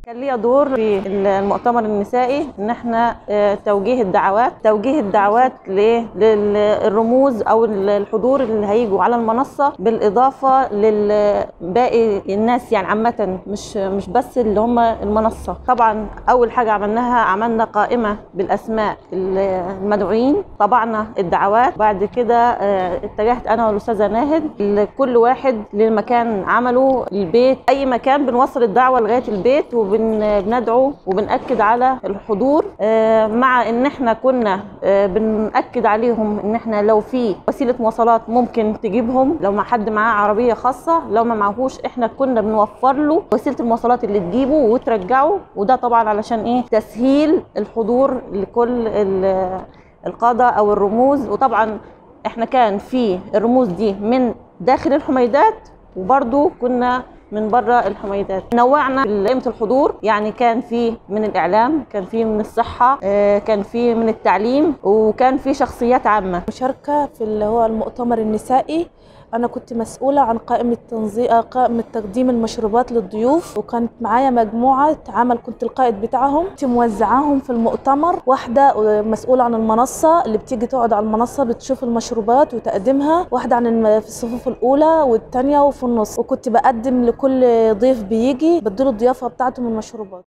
كان ليا دور في المؤتمر النسائي ان احنا آه، توجيه الدعوات توجيه الدعوات ل- للرموز او الحضور اللي هيجوا على المنصه بالاضافه لباقي الناس يعني عامه مش مش بس اللي هم المنصه طبعا اول حاجه عملناها عملنا قائمه بالاسماء المدعوين طبعنا الدعوات بعد كده آه، اتجهت انا والاستاذه ناهد لكل واحد لمكان عمله البيت اي مكان بنوصل الدعوه لغايه البيت وبندعو وبنأكد على الحضور آه، مع ان احنا كنا آه، بنأكد عليهم ان احنا لو في وسيله مواصلات ممكن تجيبهم لو مع حد معاه عربيه خاصه لو ما معهوش احنا كنا بنوفر له وسيله المواصلات اللي تجيبه وترجعه وده طبعا علشان ايه تسهيل الحضور لكل ال- القاده او الرموز وطبعا احنا كان في الرموز دي من داخل الحميدات وبرضو كنا من بره الحميدات نوعنا في قيمه الحضور يعني كان في من الاعلام كان في من الصحه آه، كان في من التعليم وكان في شخصيات عامه مشاركة في اللي هو المؤتمر النسائي أنا كنت مسؤولة عن قائمة تنظيم قائمة تقديم المشروبات للضيوف وكانت معايا مجموعة عمل كنت القائد بتاعهم كنت موزعاهم في المؤتمر واحدة مسؤولة عن المنصة اللي بتيجي تقعد على المنصة بتشوف المشروبات وتقدمها واحدة عن الم- في الصفوف الأولى والتانية وفي النص وكنت بقدم لكل ضيف بيجي بديله الضيافة بتاعته من المشروبات